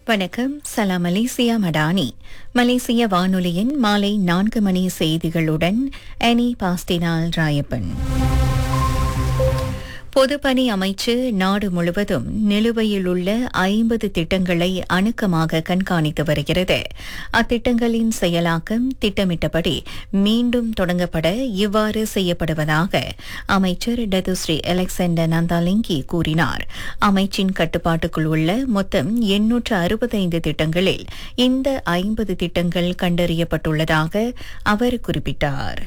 வணக்கம் சலாம் மலேசியா மடானி மலேசிய வானொலியின் மாலை நான்கு மணி செய்திகளுடன் அனி பாஸ்டினால் ராயப்பன் பொதுப்பணி அமைச்சு நாடு முழுவதும் நிலுவையில் உள்ள ஐம்பது திட்டங்களை அணுக்கமாக கண்காணித்து வருகிறது அத்திட்டங்களின் செயலாக்கம் திட்டமிட்டபடி மீண்டும் தொடங்கப்பட இவ்வாறு செய்யப்படுவதாக அமைச்சர் டதுஸ்ரீ அலெக்சாண்டர் நந்தாலிங்கி கூறினார் அமைச்சின் கட்டுப்பாட்டுக்குள் உள்ள மொத்தம் எண்ணூற்று அறுபத்தைந்து திட்டங்களில் இந்த ஐம்பது திட்டங்கள் கண்டறியப்பட்டுள்ளதாக அவர் குறிப்பிட்டார்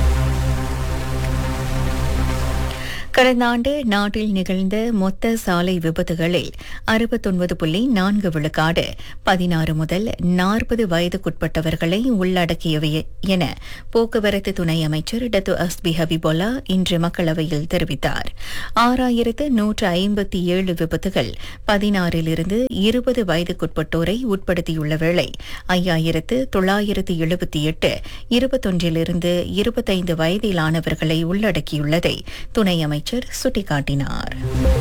கடந்த ஆண்டு நாட்டில் நிகழ்ந்த மொத்த சாலை விபத்துகளில் அறுபத்தொன்பது புள்ளி நான்கு விழுக்காடு பதினாறு முதல் நாற்பது வயதுக்குட்பட்டவர்களை உள்ளடக்கியவை என போக்குவரத்து துணை அமைச்சர் டத்து அஸ்பி ஹபிபொல்லா இன்று மக்களவையில் தெரிவித்தார் ஆறாயிரத்து நூற்று ஐம்பத்தி ஏழு விபத்துகள் பதினாறிலிருந்து இருபது வயதுக்குட்பட்டோரை உட்படுத்தியுள்ள வேளை ஐயாயிரத்து தொள்ளாயிரத்து எழுபத்தி எட்டு இருபத்தொன்றிலிருந்து இருபத்தைந்து வயதிலானவர்களை உள்ளடக்கியுள்ளதை துணை அமைச்சர் அமைச்சர் சுட்டிக்காட்டினார்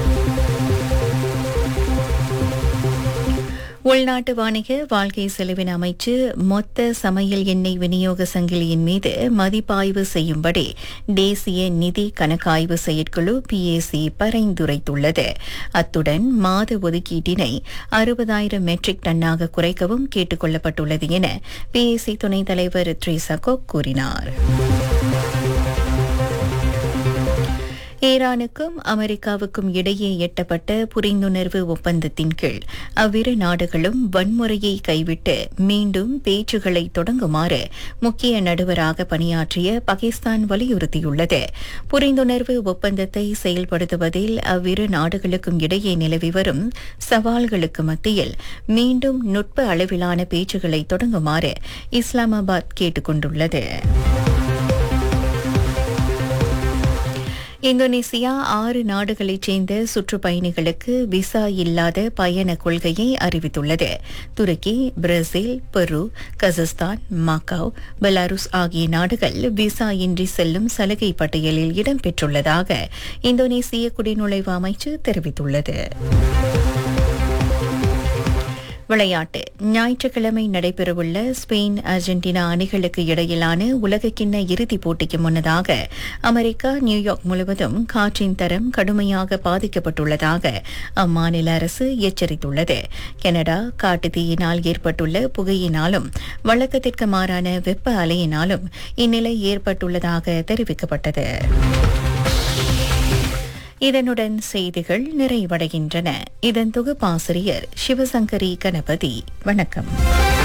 உள்நாட்டு வாணிக வாழ்க்கை செலவின அமைச்சு மொத்த சமையல் எண்ணெய் விநியோக சங்கிலியின் மீது மதிப்பாய்வு செய்யும்படி தேசிய நிதி கணக்காய்வு செயற்குழு பிஏசி பரிந்துரைத்துள்ளது அத்துடன் மாத ஒதுக்கீட்டினை அறுபதாயிரம் மெட்ரிக் டன்னாக குறைக்கவும் கேட்டுக் கொள்ளப்பட்டுள்ளது என பிஏசி துணைத் தலைவர் த்ரீசகோக் கூறினார் ஈரானுக்கும் அமெரிக்காவுக்கும் இடையே எட்டப்பட்ட புரிந்துணர்வு ஒப்பந்தத்தின் கீழ் அவ்விரு நாடுகளும் வன்முறையை கைவிட்டு மீண்டும் பேச்சுகளை தொடங்குமாறு முக்கிய நடுவராக பணியாற்றிய பாகிஸ்தான் வலியுறுத்தியுள்ளது புரிந்துணர்வு ஒப்பந்தத்தை செயல்படுத்துவதில் அவ்விரு நாடுகளுக்கும் இடையே நிலவி வரும் சவால்களுக்கு மத்தியில் மீண்டும் நுட்ப அளவிலான பேச்சுகளை தொடங்குமாறு இஸ்லாமாபாத் கேட்டுக் கொண்டுள்ளது இந்தோனேசியா ஆறு நாடுகளைச் சேர்ந்த சுற்றுப்பயணிகளுக்கு விசா இல்லாத பயண கொள்கையை அறிவித்துள்ளது துருக்கி பிரேசில் பெரு கசஸ்தான் மக்காவ் பெலாருஸ் ஆகிய நாடுகள் விசா இன்றி செல்லும் சலுகை பட்டியலில் இடம்பெற்றுள்ளதாக இந்தோனேசிய குடிநுழைவு அமைச்சு தெரிவித்துள்ளது விளையாட்டு ஞாயிற்றுக்கிழமை நடைபெறவுள்ள ஸ்பெயின் அர்ஜென்டினா அணிகளுக்கு இடையிலான உலகக்கிண்ண இறுதிப் போட்டிக்கு முன்னதாக அமெரிக்கா நியூயார்க் முழுவதும் காற்றின் தரம் கடுமையாக பாதிக்கப்பட்டுள்ளதாக அம்மாநில அரசு எச்சரித்துள்ளது கனடா காட்டுத்தீயினால் ஏற்பட்டுள்ள புகையினாலும் வழக்கத்திற்கு மாறான வெப்ப அலையினாலும் இந்நிலை ஏற்பட்டுள்ளதாக தெரிவிக்கப்பட்டது இதனுடன் செய்திகள் நிறைவடைகின்றன இதன் தொகுப்பாசிரியர் சிவசங்கரி கணபதி வணக்கம்